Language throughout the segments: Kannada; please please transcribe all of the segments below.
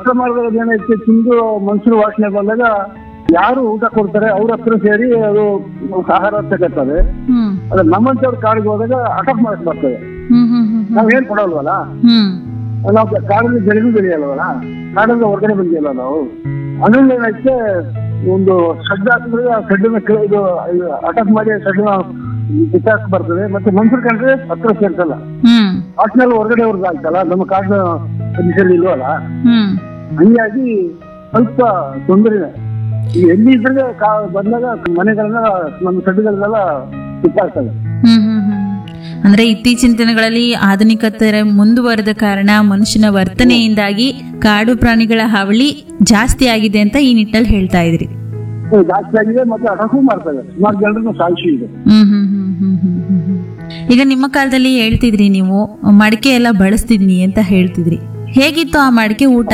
ನಾಷ್ಟ ಮಾಡಿದಾಗ ಏನೈತೆ ತಿಂದು ಮನುಷ್ಯರು ವಾಸನೆ ಬಂದಾಗ ಯಾರು ಊಟ ಕೊಡ್ತಾರೆ ಅವ್ರ ಹತ್ರ ಸೇರಿ ಅದು ಆಹಾರ ತಗೋತವೆ ಹ್ಮ್ ಅದ್ರ ನಮ್ಮಂತವ್ರ ಕಾಡಿಗೆ ಹೋದಾಗ ಅಟಕ್ ಮಾಡಕ್ ಬರ್ತದೆ ಹ್ಮ್ ಹ್ಮ್ ಹ್ಮ್ ನಾವ್ ಏನ್ ಕೊಡಲ್ವಲ್ಲ ಹ್ಮ್ ನಾವು ಕಾಡಲ್ಲಿ ಬೆಳೆದು ಬೆಳೆಯಲ್ವಲ್ಲ ಕಾಡಿಂದ ಹೊರಗಡೆ ಬಂದಿಲ್ಲ ನಾವು ಅದ್ರಲ್ಲಿ ಏನೈತೆ ಒಂದು ಸಡ್ಡು ಹಾಕಿದ್ರೆ ಆ ಸಡ್ಡನ್ನ ಕೆ- ಇದು ಅಟಕ್ ಮಾಡಿ ಆ ಸಡ್ಡನ್ನ ಬಿತ್ತಾಕ್ ಬರ್ತದೆ ಮತ್ತೆ ಮನುಷ್ಯರು ಕಂಡ್ರೆ ಹತ್ರ ಸೇರ್ಸಲ್ಲ ಹ್ಮ್ ಆಟ್ನಲ್ಲಿ ಹೊರಗಡೆ ಅವ್ರದ್ದು ಆಗ್ತಲ್ಲ ನಮ್ಮ ಕಾಡಿನ ಪರಿಸರ ಇಲ್ವಲ್ಲ ಹ್ಮ್ ಹಂಗಾಗಿ ಸ್ವಲ್ಪ ತೊಂದರೆ ಈ ಎಲ್ಲಿ ಇದ್ರೆ ಕಾ- ಬಂದಾಗ ಮನೆಗಳನ್ನ ನಮ್ಮ ಸಡ್ಡುಗಳನ್ನೆಲ್ಲ ಕಿತ್ತಾಕ್ತವೆ ಹ್ಮ್ ಹ್ಮ್ ಹ್ಮ್ ಅಂದ್ರೆ ಇತ್ತೀಚಿನ ದಿನಗಳಲ್ಲಿ ಆಧುನಿಕತೆ ಮುಂದುವರೆದ ಕಾರಣ ಮನುಷ್ಯನ ವರ್ತನೆಯಿಂದಾಗಿ ಕಾಡು ಪ್ರಾಣಿಗಳ ಹಾವಳಿ ಜಾಸ್ತಿ ಆಗಿದೆ ಅಂತ ಈ ನಿಟ್ಟಲ್ಲಿ ಹೇಳ್ತಾ ಇದ್ರಿ ಇದು ಜಾಸ್ತಿ ಆಗಿದೆ ಮತ್ತೆ ಅಟಕು ಮಾಡ್ತವೆ ಸುಮಾರು ಜನರನ್ನು ಸಾಕ್ಷಿ ಇದೆ ಹ್ಮ್ ಹ್ಮ್ ಹ್ಮ್ ಹ್ಮ್ ಹ್ಮ್ ಹ್ಮ್ ಹ್ಮ್. ಈಗ ನಿಮ್ಮ ಕಾಲದಲ್ಲಿ ಹೇಳ್ತಿದ್ರಿ ನೀವು ಮಡಿಕೆ ಎಲ್ಲ ಬಳಸ್ತಿದ್ನಿ ಅಂತ ಹೇಳ್ತಿದ್ರಿ ಹೇಗಿತ್ತು ಆ ಮಡಿಕೆ ಊಟ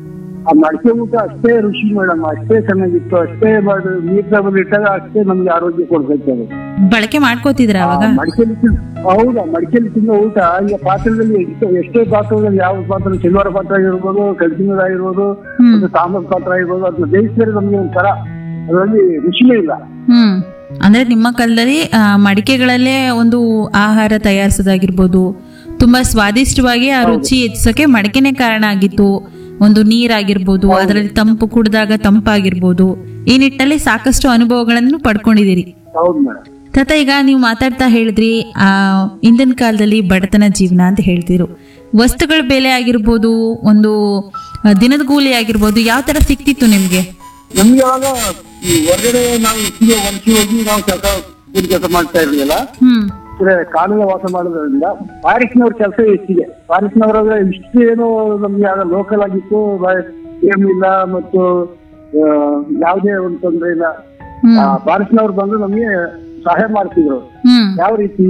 ಆ ಮಡಿಕೆ ಊಟ ಅಷ್ಟೇ ರುಚಿ ಮೇಡಮ್ ಅಷ್ಟೇ ಚೆನ್ನಾಗಿತ್ತು ಅಷ್ಟೇ ಮಾಡಿ ನೀರ್ ತಗೊಂಡು ಇಟ್ಟಾಗ ಅಷ್ಟೇ ನಮ್ಗೆ ಆರೋಗ್ಯ ಕೊಡ್ತೈತೆ ಅದು ಬಳಕೆ ಮಾಡ್ಕೋತಿದ್ರ ಅವಾಗ ಮಡಿಕೆಲಿ ತಿನ್- ಹೌದಾ ಮಡಿಕೆಲಿ ತಿನ್ನೋ ಊಟ ಈಗ ಪಾತ್ರದಲ್ಲಿ ಎಷ್ಟೇ ಎಷ್ಟೇ ಪಾತ್ರದಲ್ಲಿ ಯಾವ ಪಾತ್ರ ಸಿಲ್ವರ್ ಪಾತ್ರ ಆಗಿರ್ಬೋದು ಕಲ್ಸಿನದ ಆಗಿರ್ಬೋದು ಹ್ಮ್. ಒಂದು ತಾಮ್ರದ ಪಾತ್ರ ಆಗಿರ್ಬೋದು ಅದನ್ನ ಬೇಯಿಸಿದ್ರೆ ನಮ್ಗೆ ಒಂಥರ ಅದರಲ್ಲಿ ರುಚಿನೇ ಇಲ್ಲ ಹ್ಮ್ ಅಂದ್ರೆ ನಿಮ್ಮ ಕಾಲದಲ್ಲಿ ಆ, ಮಡಿಕೆಗಳಲ್ಲೇ ಒಂದು ಆಹಾರ ತಯಾರಿಸೋದಾಗಿರ್ಬೋದು ತುಂಬಾ ಸ್ವಾದಿಷ್ಟವಾಗಿ ಆ ರುಚಿ ಹೆಚ್ಚಿಸೋಕೆ ಮಡಿಕೆನೆ ಕಾರಣ ಆಗಿತ್ತು ಒಂದು ನೀರಾಗಿರ್ಬೋದು ಅದರಲ್ಲಿ ತಂಪು ಕುಡಿದಾಗ ತಂಪಾಗಿರ್ಬೋದು ಈ ನಿಟ್ಟಲ್ಲಿ ಸಾಕಷ್ಟು ಅನುಭವಗಳನ್ನು ಪಡ್ಕೊಂಡಿದ್ದೀರಿ ಹೌದು ಮೇಡಮ್ ತಾತ ಈಗ ನೀವು ಮಾತಾಡ್ತಾ ಹೇಳಿದ್ರಿ ಆ ಹಿಂದಿನ ಕಾಲದಲ್ಲಿ ಬಡತನ ಜೀವನ ಅಂತ ಹೇಳ್ತಿರು ವಸ್ತುಗಳ ಬೆಲೆ ಆಗಿರ್ಬೋದು ಒಂದು ಆ, ದಿನದ ಕೂಲಿ ಆಗಿರ್ಬೋದು ಯಾವ ತರ ಸಿಕ್ತಿತ್ತು ನಿಮ್ಗೆ ನಮ್ಗೆ ಅವಾಗ ಈ ಹೊರಗಡೆ ನಾವು ಇಟ್ಟಿಗೆ ಒಂದ್ಸಿ ಹೋಗಿ ನಾವು ಕೆಲಸ ಕೂಲಿ ಕೆಲಸ ಮಾಡ್ತಾ ಇರ್ಲಿಲ್ಲ ಹ್ಮ್ ಅಂದ್ರೆ ಕಾಡಿನ ವಾಸ ಮಾಡೋದ್ರಿಂದ ಫಾರೆಸ್ಟ್ನವ್ರ ಕೆಲಸ ಹೆಚ್ಚಿಗೆ ಫಾರೆಸ್ಟ್ನವರಾಗ ಇಷ್ಟು ಏನು ನಮ್ಗೆ ಆಗ ಲೋಕಲ್ ಆಗಿತ್ತು ಬ- ಏನು ಇಲ್ಲ ಮತ್ತು ಆ, ಯಾವುದೇ ಒಂದು ತೊಂದರೆ ಇಲ್ಲ ಹ್ಮ್ ಫಾರೆಸ್ಟ್ನವ್ರು ಬಂದು ನಮ್ಗೆ ಸಹಾಯ ಮಾಡ್ತಿದ್ರು ಹ್ಮ್ ಯಾವ ರೀತಿ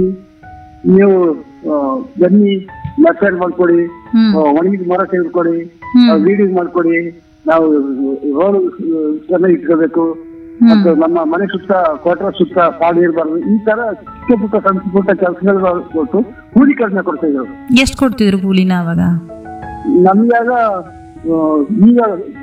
ನೀವು ಆ, ಬನ್ನಿ ನರ್ಸರಿ ಮಾಡ್ಕೊಡಿ ಹ್ಮ್ ಒಣಗಿದ ಮರ ತೆಗೆದುಕೊಡಿ ಹ್ಮ್. ವೀಡಿಂಗ್ ಮಾಡ್ಕೊಡಿ ನಾವು ರೋಡ್ ಚೆನ್ನಾಗಿ ಇಟ್ಕೋಬೇಕು ಹ್ಮ್. ಮತ್ತು ನಮ್ಮ ಮನೆ ಸುತ್ತ ಕೋಟರ ಸುತ್ತ ಕಾಡು ಇರಬಾರ್ದು ಈ ತರ ಚಿಕ್ಕ ಪುಟ್ಟ ಸಣ್ಣ ಪುಟ್ಟ ಕೆಲಸಗಳು ಕೊಟ್ಟು ಕೂಲಿ ಕಡಿಮೆ ಕೊಡ್ತಾ ಇದ್ರು ಎಷ್ಟು ಕೊಡ್ತಿದ್ರು ಕೂಲಿನ ಅವಾಗ ನಮ್ಗೆ ಆಗ ಆ, ಈಗ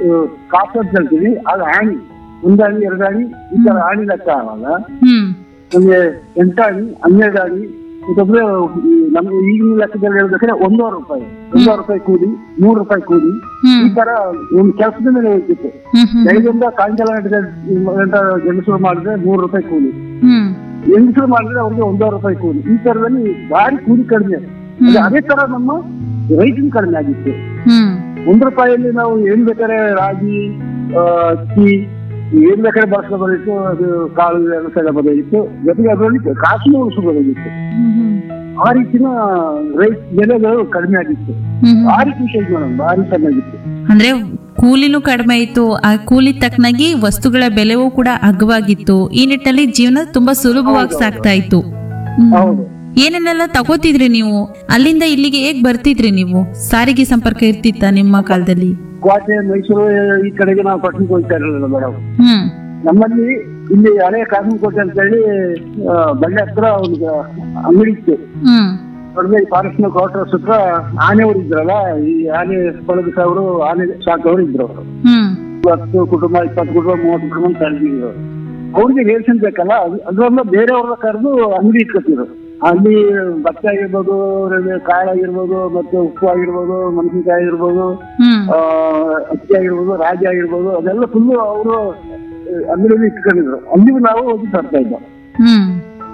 ಕಾಸು ಅಂತ ಹೇಳ್ತೀವಿ ಆಗ ಆಣಿ ಒಂದಾಣಿ ಎರಡಾಣಿ ಈ ತರ ಆಣಿ ಲೆಕ್ಕ ಆವಾಗ ಹ್ಮ್ ನಮ್ಗೆ ಎಂಟಾಣಿ ಹನ್ನೆರಡು ಆಣಿ ಮತ್ತೊಬ್ರೆ ಈ ನಮ್ಗೆ ಈಗಿನ ಲೆಕ್ಕದಲ್ಲಿ ಹೇಳ್ಬೇಕಾದ್ರೆ ಒಂದೂವರೆ ರೂಪಾಯಿ ಒಂದೂವರೆ ರೂಪಾಯಿ ಕೂಲಿ ನೂರು ರೂಪಾಯಿ ಕೂಲಿ ಹ್ಮ್ ಈ ತರ ಒಂದು ಕೆಲಸದ ಮೇಲೆ ಹೋಗ್ತಿತ್ತು ಹ್ಮ್ ಹ್ಮ್ ಬೆಳಗ್ಗೆಯಿಂದ ಸಾಯಂಕಾಲ ಗಂಟೆ ಗಂಡಸರು ಮಾಡಿದ್ರೆ ನೂರು ರೂಪಾಯಿ ಕೂಲಿ ಹ್ಮ್ ಹೆಂಗಸರು ಮಾಡಿದ್ರೆ ಅವ್ರಿಗೆ ಒಂದೂವರೆ ರೂಪಾಯಿ ಕೂಲಿ ಈ ತರದಲ್ಲಿ ಭಾರಿ ಕೂಲಿ ಕಡಿಮೆ ಅದೇ ಅದೇ ತರ ನಮ್ಮ ರೈತನ ಕಡಿಮೆ ಆಗಿತ್ತು ಹ್ಮ್ ಒಂದು ರೂಪಾಯಿಯಲ್ಲಿ ನಾವು ಏನ್ ಬೇಕಾದ್ರೆ ರಾಗಿ ಆ, ಅಕ್ಕಿ ಏನ್ ಬೇಕಾದ್ರೆ ಬಳಸ್ಕೋಬೋದಿತ್ತು ಅದು ಕಾಳು ಎಣಸಕೋಬೋದಾಗಿತ್ತು ಜೊತೆಗೆ ಅದರಲ್ಲಿ ಕಾಸು ಉಳಿಸಬಹುದಾಗಿತ್ತು ಹ್ಮ್ ಆ ರೀತಿನ ರೈತ ಬೆಲೆಗಳು ಕಡಿಮೆ ಆಗಿತ್ತು ಹ್ಮ್ ಭಾರಿ ಖುಷಿ ಆಯ್ತು ಮೇಡಮ್ ಭಾರಿ ಚೆನ್ನಾಗಿತ್ತು ಅಂದ್ರೆ ಕೂಲಿನೂ ಕಡಿಮೆ ಇತ್ತು ಆ ಕೂಲಿ ತಕ್ಕನಾಗಿ ವಸ್ತುಗಳ ಬೆಲೆವೂ ಕೂಡ ಅಗ್ಗವಾಗಿತ್ತು ಈ ನಿಟ್ಟಿನಲ್ಲಿ ಜೀವನ ತುಂಬಾ ಸುಲಭವಾಗಿ ಸಾಗ್ತಾ ಇತ್ತು ಹ್ಮ್. ಹೌದು ಏನೇನೆಲ್ಲ ತಗೋತಿದ್ರಿ ನೀವು ಅಲ್ಲಿಂದ ಇಲ್ಲಿಗೆ ಹೇಗ್ ಬರ್ತಿದ್ರಿ ನೀವು ಸಾರಿಗೆ ಸಂಪರ್ಕ ಇರ್ತಿತ್ತ ನಿಮ್ಮ ಕಾಲದಲ್ಲಿ ಕೋಟೆ ಮೈಸೂರು ಈ ಕಡೆಗೆ ನಾವು ಪಟ್ಟಣಕ್ಕೆ ಹೋಗ್ತಾ ಇರಲಿಲ್ಲ ಮೇಡಮ್ ಹ್ಮ್ ನಮ್ಮಲ್ಲಿ ಇಲ್ಲಿ ಹಳೆ ಕಾಸನಕೋಟೆ ಅಂತ ಹೇಳಿ ಆ, ಬಂಡೆ ಹತ್ರ ಒಂದು ಅಂಗಡಿ ಇತ್ತು ಹ್ಮ್ ಹೊರಗೆ ಫಾರೆಸ್ಟ್ ಕ್ವಾರ್ಟರ್ ಹತ್ರ ಆನೆಯವರು ಇದ್ರಲ್ಲ ಈ ಆನೆ ಕೊಳಗ ಸಾವಿರ ಆನೆ ಸಾಕವ್ರು ಇದ್ರು ಅವರು ಹ್ಮ್ ಹತ್ತು ಕುಟುಂಬ ಇಪ್ಪತ್ತು ಕುಟುಂಬ ಮೂವತ್ತು ಕುಟುಂಬ ಅಂತ ಕರೆದಿದ್ರು ಅವ್ರಿಗೆ ರೇಷನ್ ಬೇಕಲ್ಲ ಅದು- ಅದನ್ನ ಬೇರೆಯವ್ರನ್ನ ಕರೆದು ಅಂಗಡಿ ಇಟ್ಕೊತಿದ್ರು ಅಲ್ಲಿ ಭತ್ತ ಆಗಿರ್ಬೋದು ಆಮೇಲೆ ಕಾಳಾಗಿರ್ಬೋದು ಮತ್ತೆ ಉಪ್ಪು ಆಗಿರ್ಬೋದು ಮೆಣಸಿನಕಾಯಿ ಆಗಿರ್ಬೋದು ಹ್ಮ್ ಆ, ಅಕ್ಕಿ ಆಗಿರ್ಬೋದು ರಾಗಿ ಆಗಿರ್ಬೋದು ಅದೆಲ್ಲ ಫುಲ್ಲು ಅವರು ಅಂಗಡಿಯಲ್ಲಿ ಇಟ್ಕೊಂಡಿದ್ರು ಅಲ್ಲಿಗೂ ನಾವು ಹೋಗಿ ತರ್ತಾ ಇದ್ದ ಹ್ಮ್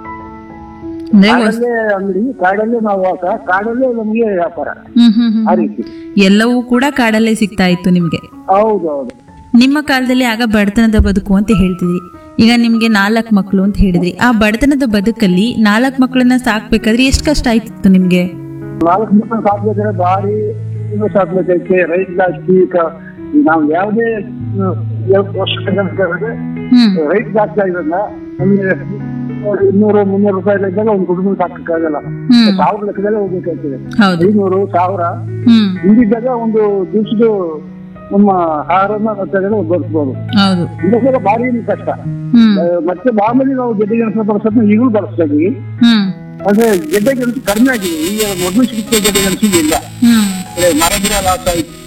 ಅಂದ್ರೆ ವಸ್- ಕಾಡಲ್ಲೇ ಅಂಗಡಿ ಕಾಡಲ್ಲೇ ನಾವು ವಾಸ ಕಾಡಲ್ಲೇ ನಮ್ಗೆ ವ್ಯಾಪಾರ ಹ್ಮ್ ಹ್ಮ್ ಹ್ಮ್ ಆ ರೀತಿ ಎಲ್ಲವೂ ಕೂಡ ಕಾಡಲ್ಲೇ ಸಿಗ್ತಾ ಇತ್ತು ನಿಮ್ಗೆ ಹೌದು ಹೌದು ನಿಮ್ಮ ಕಾಲದಲ್ಲಿ ಆಗ ಬಡತನದ ಬದುಕು ಅಂತ ಹೇಳ್ತಿದ್ರಿ ಈಗ ನಿಮ್ಗೆ ನಾಲ್ಕು ಮಕ್ಕಳು ಅಂತ ಹೇಳಿದ್ರಿ ಆ ಬಡತನದ ಬದುಕಲ್ಲಿ ನಾಲ್ಕು ಮಕ್ಕಳನ್ನ ಸಾಕ್ಬೇಕಾದ್ರೆ ಎಷ್ಟು ಕಷ್ಟ ಆಯ್ತಿತ್ತು ನಿಮ್ಗೆ ನಾಲ್ಕು ಮಕ್ಕಳು ಸಾಕ್ಬೇಕಾದ್ರೆ ಭಾರಿ ಇದು ಸಾಕ್ಬೇಕೈತೆ ರೈತ ಜಾಸ್ತಿ ಕ- ನಾವು ಯಾವುದೇ ವರ್ಷ ಹ್ಮ್ ರೈಟ್ ಜಾಸ್ತಿ ಆಗಿರೋದ್ರಿಂದ ನಮಗೆ ಇನ್ನೂರು ಮುನ್ನೂರು ರೂಪಾಯಿ ಇದ್ದಾಗ ಒಂದು ಕುಟುಂಬ ಸಾಕಕ್ಕಾಗಲ್ಲ ಹ್ಮ್ ಸಾವಿರ ಲೆಕ್ಕದಲ್ಲೇ ಹೋಗ್ಬೇಕಾಗ್ತದೆ ಹೌದು ಐನೂರು ಸಾವಿರ ಹ್ಮ್ ಹಿಂದಿದ್ದಾಗ ಒಂದು ದಿವಸದ ನಮ್ಮ ಆಹಾರನ ತಗೊಂಡು ಬಳಸ್ಬೋದು ಹೌದು ಇದಕ್ಕೆಲ್ಲ ಭಾರಿ ಕಷ್ಟ ಹ್ಮ್ ಆ, ಮತ್ತೆ ಮಾಮೂಲಿ ನಾವು ಗೆಡ್ಡೆ ಗೆಣಸನ್ನ ಬಳಸೋದನ್ನ ಈಗಲೂ ಬಳಸ್ತಾ ಇದೀವಿ ಹ್ಮ್ ಆದ್ರೆ ಗೆಡ್ಡೆ ಗೆಣಸು ಕಡಿಮೆ ಆಗಿದೆ ಈಗ ಮೊದಲು ಸಿಗುತ್ತೆ ಗೆಡ್ಡೆ ಗೆಣಸು ಇಲ್ಲ ಹ್ಮ್ ಅಂದ್ರೆ ಮರ ಗಿಡ ಲಾಸ್ ಆಯ್ತು